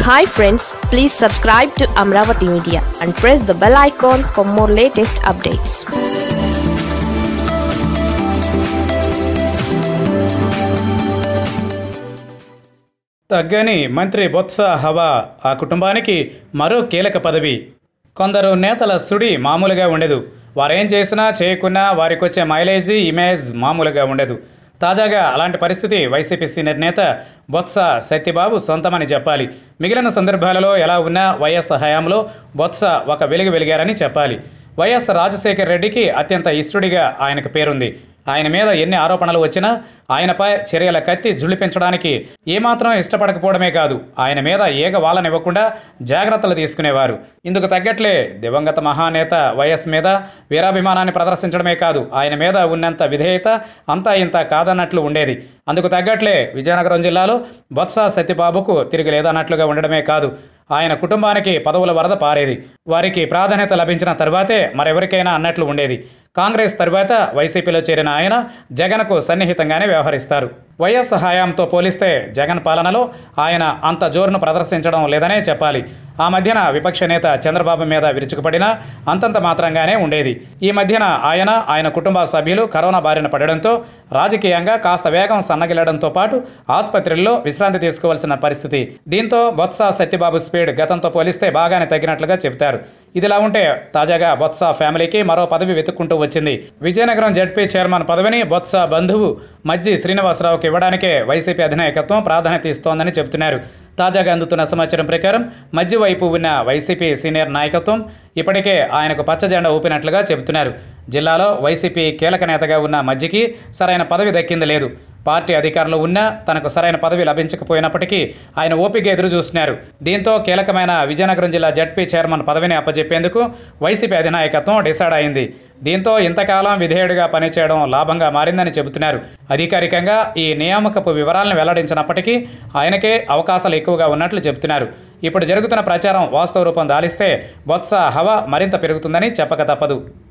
hi friends please subscribe to Amaravati media and press the bell icon for more latest updates తగ్గని మంత్రి బొత్స హవా ఆ కుటుంబానికి మరో కీలక పదవి కొందరు నేతల సుడి మామూలుగా ఉండదు వారేం చేసినా చేయకున్నా వారికి వచ్చే మైలేజీ ఇమేజ్ మామూలుగా ఉండదు తాజాగా అలాంటి పరిస్థితి వైసీపీ సీనియర్ నేత బొత్స సత్యబాబు సొంతమని చెప్పాలి మిగిలిన సందర్భాలలో ఎలా ఉన్నా వైఎస్ హయాంలో బొత్స ఒక వెలుగు వెలిగారని చెప్పాలి వైఎస్ రాజశేఖర్ రెడ్డికి అత్యంత ఇష్టడిగా ఆయనకు పేరుంది ఆయన మీద ఎన్ని ఆరోపణలు వచ్చినా ఆయనపై చర్యల కత్తి జుళిపించడానికి ఏమాత్రం ఇష్టపడకపోవడమే కాదు ఆయన మీద ఏగ వాలనివ్వకుండా జాగ్రత్తలు తీసుకునేవారు ఇందుకు తగ్గట్లే దివంగత మహానేత వైఎస్ మీద వీరాభిమానాన్ని ప్రదర్శించడమే కాదు ఆయన మీద ఉన్నంత విధేయత అంతా ఇంత కాదన్నట్లు ఉండేది అందుకు తగ్గట్లే విజయనగరం జిల్లాలో బొత్స సత్యబాబుకు తిరిగి లేదన్నట్లుగా ఉండడమే కాదు ఆయన కుటుంబానికి పదవుల వరద పారేది వారికి ప్రాధాన్యత లభించిన తర్వాతే మరెవరికైనా అన్నట్లు ఉండేది కాంగ్రెస్ తర్వాత వైసీపీలో చేరిన ఆయన జగన్కు సన్నిహితంగానే వ్యవహరిస్తారు వైఎస్ హయాంతో పోలిస్తే జగన్ పాలనలో ఆయన అంత జోరును ప్రదర్శించడం లేదనే చెప్పాలి ఆ మధ్యన విపక్ష నేత చంద్రబాబు మీద విరుచుకుపడినా అంతంత మాత్రంగానే ఉండేది ఈ మధ్యన ఆయన ఆయన కుటుంబ సభ్యులు కరోనా బారిన పడడంతో రాజకీయంగా కాస్త వేగం సన్నగిల్లడంతో పాటు ఆసుపత్రుల్లో విశ్రాంతి తీసుకోవాల్సిన పరిస్థితి దీంతో బొత్స సత్యబాబు స్పీడ్ గతంతో పోలిస్తే బాగానే తగ్గినట్లుగా చెబుతారు ఇదిలా ఉంటే తాజాగా బొత్స ఫ్యామిలీకి మరో పదవి వెతుక్కుంటూ వచ్చింది విజయనగరం జడ్పీ చైర్మన్ పదవిని బొత్స బంధువు మజ్జి శ్రీనివాసరావుకి ఇవ్వడానికే వైసీపీ అధినాయకత్వం ప్రాధాన్యత ఇస్తోందని చెబుతున్నారు తాజాగా అందుతున్న సమాచారం ప్రకారం మధ్య వైపు ఉన్న వైసీపీ సీనియర్ నాయకత్వం ఇప్పటికే ఆయనకు పచ్చజెండా ఊపినట్లుగా చెబుతున్నారు జిల్లాలో వైసీపీ కీలక నేతగా ఉన్న మధ్యకి సరైన పదవి దక్కింది లేదు పార్టీ అధికారంలో ఉన్నా తనకు సరైన పదవి లభించకపోయినప్పటికీ ఆయన ఓపిక ఎదురు చూస్తున్నారు దీంతో కీలకమైన విజయనగరం జిల్లా జడ్పీ చైర్మన్ పదవిని అప్పజెప్పేందుకు వైసీపీ అధినాయకత్వం డిసైడ్ అయింది దీంతో ఇంతకాలం విధేయుడిగా పనిచేయడం లాభంగా మారిందని చెబుతున్నారు అధికారికంగా ఈ నియామకపు వివరాలను వెల్లడించినప్పటికీ ఆయనకే అవకాశాలు ఎక్కువగా ఉన్నట్లు చెబుతున్నారు ఇప్పుడు జరుగుతున్న ప్రచారం వాస్తవ రూపం దాలిస్తే బొత్స హవా మరింత పెరుగుతుందని చెప్పక తప్పదు